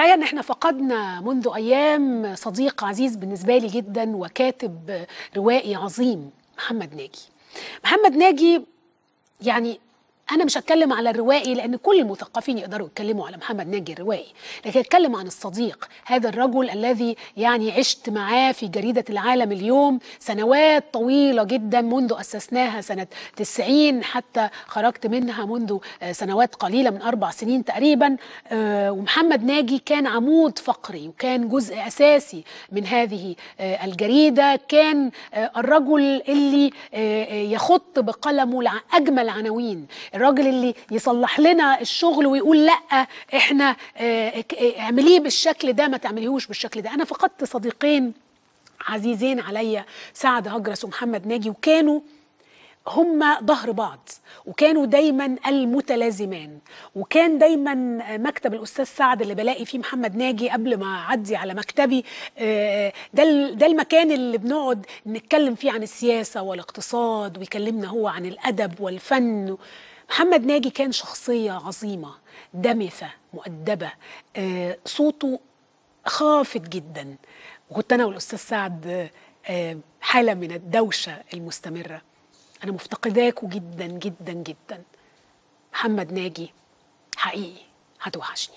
الحقيقه ان احنا فقدنا منذ ايام صديق عزيز بالنسبه لي جدا وكاتب روائي عظيم محمد ناجي محمد ناجي يعني انا مش هتكلم على الروائي لان كل المثقفين يقدروا يتكلموا على محمد ناجي الروائي لكن اتكلم عن الصديق هذا الرجل الذي يعني عشت معاه في جريده العالم اليوم سنوات طويله جدا منذ اسسناها سنه 90 حتى خرجت منها منذ سنوات قليله من اربع سنين تقريبا ومحمد ناجي كان عمود فقري وكان جزء اساسي من هذه الجريده كان الرجل اللي يخط بقلمه اجمل عناوين الراجل اللي يصلح لنا الشغل ويقول لا احنا اعمليه بالشكل ده ما تعمليهوش بالشكل ده انا فقدت صديقين عزيزين عليا سعد هجرس ومحمد ناجي وكانوا هما ظهر بعض وكانوا دايما المتلازمان وكان دايما مكتب الاستاذ سعد اللي بلاقي فيه محمد ناجي قبل ما اعدي على مكتبي ده ده المكان اللي بنقعد نتكلم فيه عن السياسه والاقتصاد ويكلمنا هو عن الادب والفن محمد ناجي كان شخصيه عظيمه دمثه مؤدبه صوته خافت جدا وكنت انا والاستاذ سعد حاله من الدوشه المستمره أنا مفتقداكوا جدا جدا جدا محمد ناجي حقيقي هتوحشني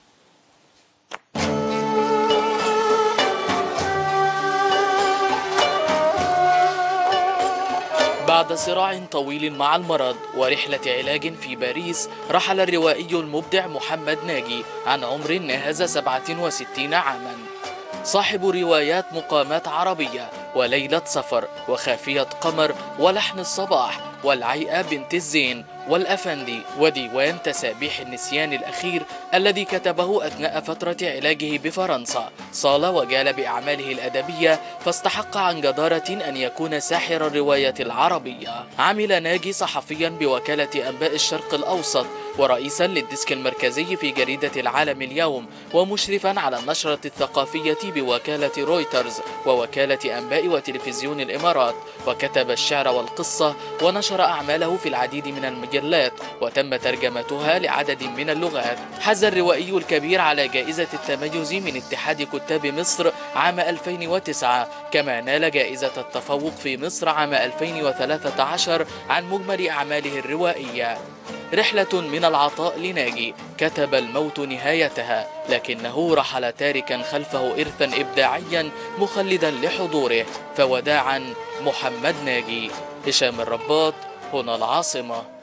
بعد صراع طويل مع المرض ورحلة علاج في باريس رحل الروائي المبدع محمد ناجي عن عمر ناهز 67 عاما صاحب روايات مقامات عربية وليلة سفر وخافية قمر ولحن الصباح والعيئة بنت الزين والأفندي وديوان تسابيح النسيان الأخير الذي كتبه أثناء فترة علاجه بفرنسا صال وجال بأعماله الأدبية فاستحق عن جدارة أن يكون ساحر الرواية العربية عمل ناجي صحفيا بوكالة أنباء الشرق الأوسط ورئيسا للديسك المركزي في جريدة العالم اليوم ومشرفا على النشرة الثقافية بوكالة رويترز ووكالة أنباء وتلفزيون الإمارات وكتب الشعر والقصة ونشر أعماله في العديد من المجلات وتم ترجمتها لعدد من اللغات حاز الروائي الكبير على جائزة التميز من اتحاد كتاب مصر عام 2009 كما نال جائزة التفوق في مصر عام 2013 عن مجمل أعماله الروائية رحلة من العطاء لناجي كتب الموت نهايتها لكنه رحل تاركا خلفه إرثا إبداعيا مخلدا لحضوره فوداعا محمد ناجي هشام الرباط هنا العاصمه